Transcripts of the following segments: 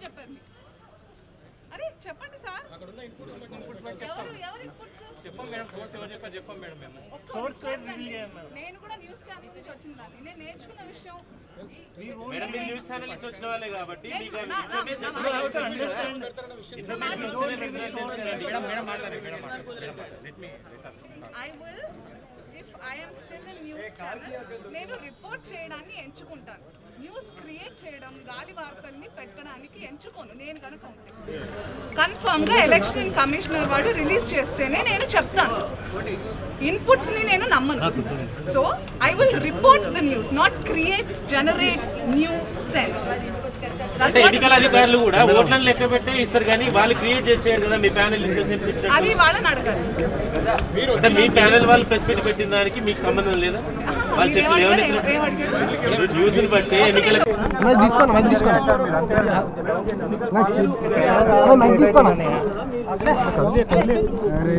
చెప్పారు మీకు? అరే చెప్పండి సార్ ఎవరు ఎవరు inputs? చెప్పం మేడం సోర్స్ ఎవరు చెప్పారు చెప్పం మేడం మేము ఒక్క Source inputs code reveal చేయం మేడం. నేను కూడా న్యూస్ ఛానల్ నుంచి వచ్చిన దాన్ని నేను నేర్చుకున్న విషయం మేడం మీరు న్యూస్ ఛానల్ నుంచి వచ్చిన వాళ్ళే కాబట్టి మీకు నా- నా- ఇన్ఫర్మేషన్ నా- You have to understand. Information వస్తేనే మీకు తెలుస్తుంది. మేడం మేడం మాట్లాడండి మేడం మాట్లాడండి మేడం మాట్లాడండి let me I will if I'm still in news channel నేను రిపోర్ట్ చేయడాన్ని ఎంచుకుంటాను న్యూస్ క్రియేట్ చేయడం గాలి వార్తల్ని పెట్టడానికి ఎంచుకోను నేను కనుక ఉంటే కన్ఫర్మ్ గా ఎలక్షన్ కమిషనర్ వాడు రిలీజ్ చేస్తేనే నేను చెప్తాను ఇన్పుట్స్ ని నేను నమ్మను so I will report the news not create generate nuisance అంటే ఎన్నికల అధికారులు కూడా ఓట్లను లెక్క పెట్టే ఇస్తారు కానీ వాళ్ళు క్రియేట్ చేసేయారు కదా మీ ప్యానెల్ ఇంతసేపు చెప్పినట్టు అది వాళ్ళని అడగాలి అంటే మీ ప్యానెల్ వాళ్ళు ప్రెస్ మీట్ పెట్టిన దానికి మీకు సంబంధం లేదా వాళ్ళు మీరు చెప్పిన ఏమడిగారు? ఏమని ఏం- ఏం అడిగారు? న్యూస్ ని బట్టి ఎన్నికల మైక్ తీసుకోండి మైక్ తీసుకోండి మైక్ చూ- అరే, మైక్ తీసుకోండి కదిలే కదిలే అరే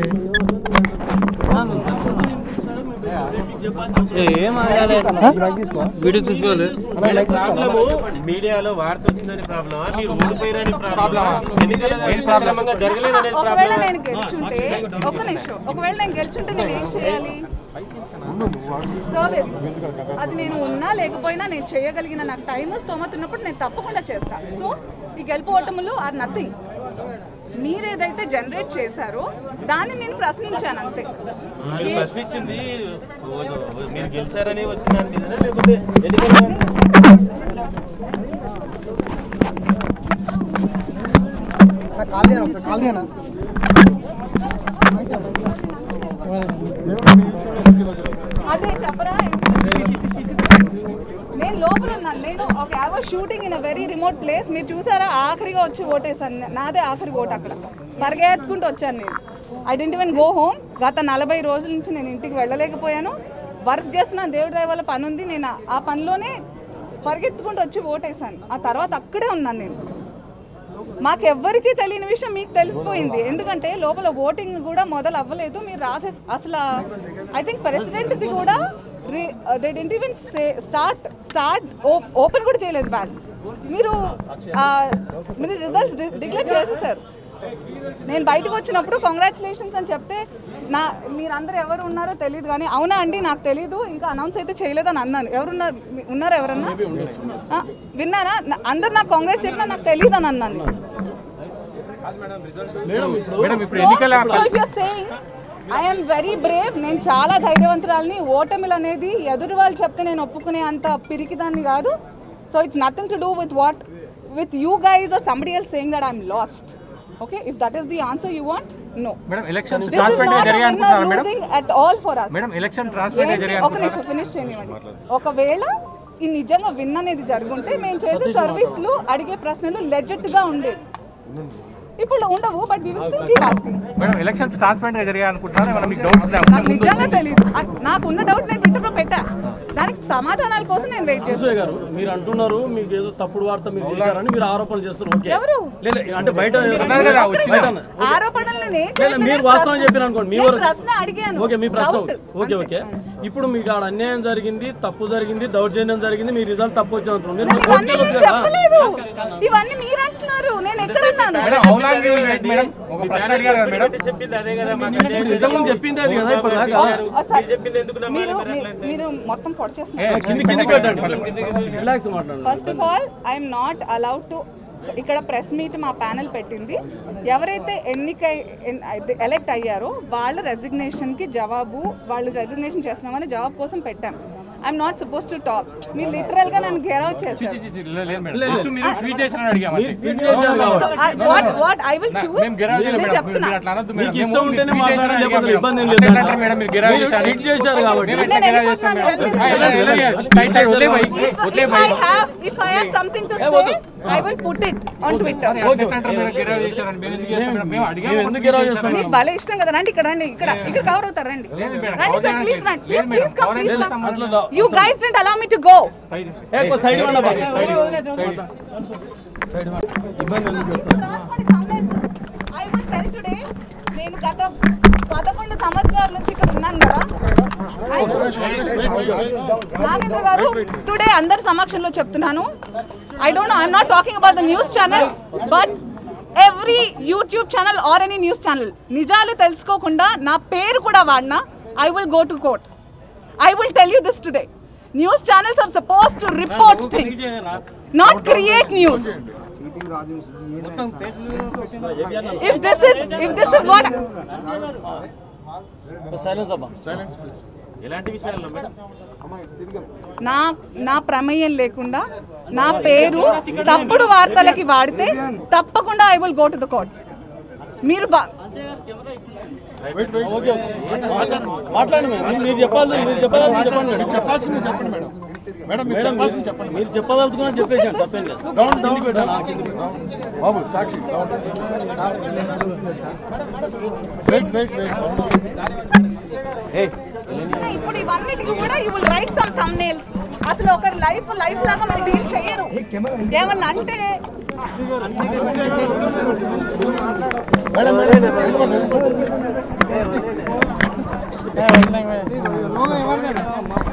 మైక్ తీసుకో వీడియో చూసుకోవాలి మైక్ తీసుకో ప్రాబ్లము మీడియాలో వార్త వచ్చిందని ప్రాబ్లమా మీరు ఓడిపోయారని ప్రాబ్లమా ఎన్నికల సక్రమంగా జరగలేదనేది ఒకవేళ ప్రాబ్లమా నేను గెలుచుంటే ఒక్క నిమిషం ఒకవేళ నేను గెలుచుంటే నేను ఏం చేయాలి సర్వీస్ అది నేను ఉన్నా లేకపోయినా నేను చేయగలిగిన నాకు టైం స్తోమత ఉన్నప్పుడు నేను తప్పకుండా చేస్తాను సో ఈ గెలుపు ఓటములు ఆర్ నథింగ్ మీరేదైతే జనరేట్ చేశారో దాన్ని నేను ప్రశ్నించాను అంతే మీరు ప్రశ్నించింది ఓ- ఓ- మీరు గెలిచారని వచ్చిన దాని మీదనా లేకపోతే ఎన్నికల కాల్ చేయనా ఒకసారి కాల్ చేయనా అదే చెప్పరా నేను లోపల ఉన్నాను నేను ఒక యావో shooting in a very remote place మీరు చూసారా ఆఖరిగా వచ్చి ఓటేసాను నాదే ఆఖరి ఓటు అక్కడ పరిగెత్తుకుంటూ వచ్చాను నేను I didn't even go home గత నలభై రోజుల నుంచి నేను ఇంటికి వెళ్ళలేకపోయాను వర్క్ చేస్తున్న దేవుడి దయ వల్ల పని ఉంది నేను ఆ- ఆ పనిలోనే పరిగెత్తుకుంటూ వచ్చి ఓటేసాను ఆ తర్వాత అక్కడే ఉన్నాను నేను మాకెవ్వరికీ తెలియని విషయం మీకు తెలిసిపోయింది ఎందుకంటే లోపల ఓటింగ్ కూడా మొదలు అవ్వలేదు మీరు రాసే అసలు ఐ థింక్ ప్రెసిడెంట్ది కూడా they didn't even say start start open కూడా చేయలేదు బ్యాగ్ మీరు ఆ, మీరు రిజల్ట్స్ డిక్లేర్ చేసేసారు నేను బయటకు వచ్చినప్పుడు కంగ్రాచులేషన్స్ అని చెప్తే నా మీరందరూ ఎవరు ఉన్నారో తెలియదు కానీ అవునా అండి నాకు తెలియదు ఇంకా అనౌన్స్ అయితే చేయలేదని అన్నాను ఎవరున్నారు మీ- ఉన్నారా ఎవరన్నా ఆ, విన్నారా నా- అందరు నాకు కాంగ్రెస్ చెప్పినా నాకు తెలియదు అని అన్నాను మేడం ఇప్పుడు ఎన్నికల ఐఎమ్ వెరీ బ్రేవ్ నేను చాలా ధైర్యవంతురాలని ఓటమిలు అనేది ఎదురు వాళ్ళు చెప్తే నేను ఒప్పుకునే అంత పిరికిదాన్ని కాదు so it's nothing to do with what with you guys are somebody else saying that I'm lost okay if that is the answer you want no madam election this is transparent గా not జరిగాయి అనుకుంటున్నారా madam losing at all for us madam election transparent గా జరిగాయి ఒక నిమిషం finish చేయనివ్వండి ఒకవేళ ఈ నిజంగా విన్ అనేది జరుగుంటే మేము చేసే సర్వీస్లు అడిగే ప్రశ్నలు లెజెట్ గా ఉండేవి ఇప్పుడు ఉండవు but we will still keep asking madam elections transparent గా జరిగాయి అనుకుంటున్నారా ఏమైనా మీకు డౌట్స్ నాకు నిజంగా తెలియదు నాకు ఉన్న డౌట్ నేను ట్విట్టర్లో పెట్టా దానికి సమాధానాల కోసం నేను వెయిట్ చేస్తాను అక్షయ్ గారు మీరు అంటున్నారు మీకు ఏదో తప్పుడు వార్త మీరు చేశారని మీరు ఆరోపణలు చేస్తున్నారు ఓకే ఎవరు లేదు అంటే బయట అన్నారు కదా, ఒక్క వచ్చింది. నిమిషం. ఆరోపణలు నేను ఏం లేదు, చేయట్లేదు. మీరు వాస్తవం ప్రశ్న- చెప్పారు అనుకోండి మీ నేను వరకు ప్రశ్న అడిగాను ఓకే మీ ప్రశ్న Doubt. ఓకే అంతే. ఓకే ఇప్పుడు మీకు ఆడ అన్యాయం జరిగింది తప్పు జరిగింది దౌర్జన్యం జరిగింది మీ రిజల్ట్ తప్పు వచ్చింది అంటున్నారు మీరు నేను ఇవన్నీ కోర్టుకి నేను వెళ్ళొచ్చు కదా? చెప్పలేదు ఇవన్నీ మీరు అంటున్నారు నేను ఎక్కడున్నాను madam how long will you wait, madam ఒక ప్రశ్న అడిగారు కదా మేడం చెప్పింది అదే కదా మాకు ఇప్పుడు ఇంతకుముందు చెప్పింది అది కదా ఇప్పుడు దాకా ఒకసారి చెప్పింది ఎందుకు నమ్మాలి మీరు మీరు మీరు- మీరు మొత్తం పొడి చేస్తున్నారు కింది కిందికి పెట్టండి రిలాక్స్ మాట్లాడండి first of all I'm not allowed to ఇక్కడ ప్రెస్ మీట్ మా ప్యానెల్ పెట్టింది ఎవరైతే ఎన్నిక ఎలెక్ట్ అయ్యారో వాళ్ళ రెసిగ్నేషన్కి జవాబు వాళ్ళు రెసిగ్నేషన్ చేస్తున్నామని జవాబు కోసం పెట్టాం I'm not suppose to talk మీరు లిటరల్ గా నన్ను గెరౌట్ చేశారు లేదు మేడం జస్ట్ మీరు ట్వీట్ చేసిన అడిగాము మీరు ట్వీట్ చేశారు కాబట్టి what what I will choose మేము గిరావ్ చేయలేదు నేను మేడం చెప్తున్నా మీరు అట్లా అనొద్దు మేడం మీకు మేము ఇష్టం ఉంటేనే ట్వీట్ చేసిన మాట్లాడండి అడిగాము లేకపోతే ఇబ్బంది ఏం అట్లా లేదు అంటారు మేడం మీరు గిరావ్ మీరు చేశారు ట్వీట్ చేశారు కాబట్టి మేము నేను ఎట్లా గిరావ్ వెళ్ళిపోతున్నాను, చేస్తాం మేడం? వెళ్ళిపోతున్నాను. ఆ, వెళ్ళండి, వెళ్ళండి. సైడ్ సైడ్ వదిలే పోయి వదిలే if పోయి I have if I have something to say I will put it on Twitter ఎట్లా అంటారు మేడం గిరావ్ చేశారని మేము ఎందుకు చేస్తాం మేడం మేము అడిగాము మేము ఎందుకు గిరావ్ చేస్తాం మీకు భలే ఇష్టం కదా రండి ఇక్కడ రండి ఇక్కడ ఇక్కడ కవర్ అవుతారు రండి లేదు మేడం, రండి cover సార్ ప్లీజ్ చేయడానికి రండి లేదు please madam, please come cover please చేయడానికి కమ్ అట్లా దా- you guys don't allow me to go ఏ, కొ- సైడ్ ఇవ్వండి అబ్బా. ఇబ్బంది ఎందుకు పెడుతున్నారు? ఐ విల్ టెల్ టుడే నేను గత పదకొండు సంవత్సరాల నుంచి ఇక్కడ ఉన్నాను కదా నాగేంద్ర గారు టుడే అందరి సమక్షంలో చెప్తున్నాను I don't know, I'm not talking about the news channels, but every YouTube channel or any news channel నిజాలు తెలుసుకోకుండా నా పేరు కూడా వాడినా I will go to court I will tell you this today news channels are suppose to report things not create news if this is if this is what silence అబ్బా ఎలాంటి విషయాల్లో madam నా నా ప్రమేయం లేకుండా నా పేరు తప్పుడు వార్తలకి వాడితే తప్పకుండా I will go to the court మీరు బా ఓకే ఓకే మాట్లాడండి మేడం మీరు చెప్పాలి మీరు చెప్పాలి చెప్పండి మేడం చెప్పాల్సింది చెప్పండి మేడం మేడం మీరు మేడం చెప్పాల్సింది చెప్పండి మీరు చెప్పదలుచుకున్నా చెప్పేసాను తప్పేం లేదు down down down Babu Sakshi down wait wait wait ఇప్పుడు ఇవన్నిటికి కూడా you will write some thumbnails అసలు ఒక లైఫ్ లైఫ్ లాగా మీరు డీల్ చేయరు ఏమన్నా అంటే మేడం